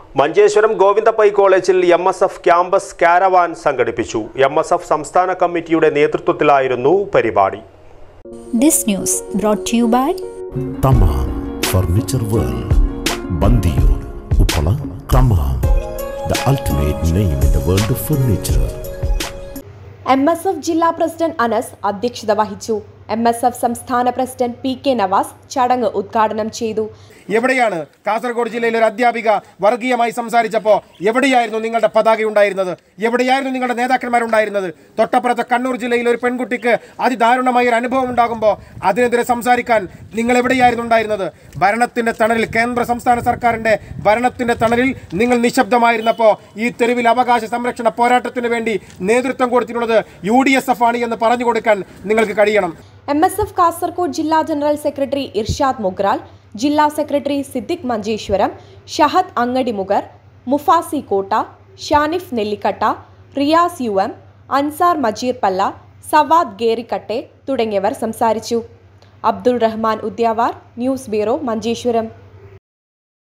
മഞ്ചേശ്വരം ഗോവിന്ദപ്പൈ കോളേജിൽ M S F campus caravan സംഘടിപ്പിച്ചു M S F സംസ്ഥാന കമ്മിറ്റിയുടെ നേതൃത്വത്തിലായിരുന്നു പരിപാടി This news brought to you by Thamam furniture world Bandiyur Uppala Thamam the ultimate name in the world of furniture M S F ജില്ലാ president Anas അധ്യക്ഷത വഹിച്ചു M S F സംസ്ഥാന president P K Navas ചടങ്ങ് ഉദ്ഘാടനം ചെയ്തു എവിടെയാണ് കാസർഗോഡ് ജില്ലയിലെ ഒരു അധ്യാപിക വർഗീയമായി സംസാരിച്ചപ്പോൾ എവിടെയായിരുന്നു നിങ്ങളുടെ പതാക ഉണ്ടായിരുന്നത് എവിടെയായിരുന്നു നിങ്ങളുടെ നേതാക്കന്മാരുണ്ടായിരുന്നത് തൊട്ടപ്പുറത്തെ കണ്ണൂർ ജില്ലയിൽ ഒരു പെൺകുട്ടിക്ക് അതിദാരുണമായ ഒരു അനുഭവം ഉണ്ടാകുമ്പോൾ അതിനെതിരെ സംസാരിക്കാൻ നിങ്ങൾ എവിടെയായിരുന്നു ഉണ്ടായിരുന്നത് ഭരണത്തിന്റെ തണലിൽ കേന്ദ്ര സംസ്ഥാന സർക്കാരിന്റെ ഭരണത്തിന്റെ തണലിൽ നിങ്ങൾ നിശബ്ദമായിരുന്നപ്പോൾ ഈ തെരുവിൽ അവകാശ സംരക്ഷണ പോരാട്ടത്തിന് വേണ്ടി നേതൃത്വം കൊടുത്തിട്ടുള്ളത് യു ഡി എസ് എഫ് ആണ് എന്ന് പറഞ്ഞു കൊടുക്കാൻ നിങ്ങൾക്ക് കഴിയണം എം എസ് എഫ് കാസർഗോഡ് ജില്ലാ ജനറൽ സെക്രട്ടറി ഇർഷാദ് മുഗ്രാൽ ജില്ലാ secretary Siddique Manjeshwaram Shahad Angadimogar Mufasi Kotta Shanif Nellikatta Riyas U M Ansar Majeer Palla Sawad Gerikatte തുടങ്ങിയവർ സംസാരിച്ചു അബ്ദുൾ റഹ്മാൻ ഉദ്യാവാർ ന്യൂസ് ബ്യൂറോ മഞ്ചേശ്വരം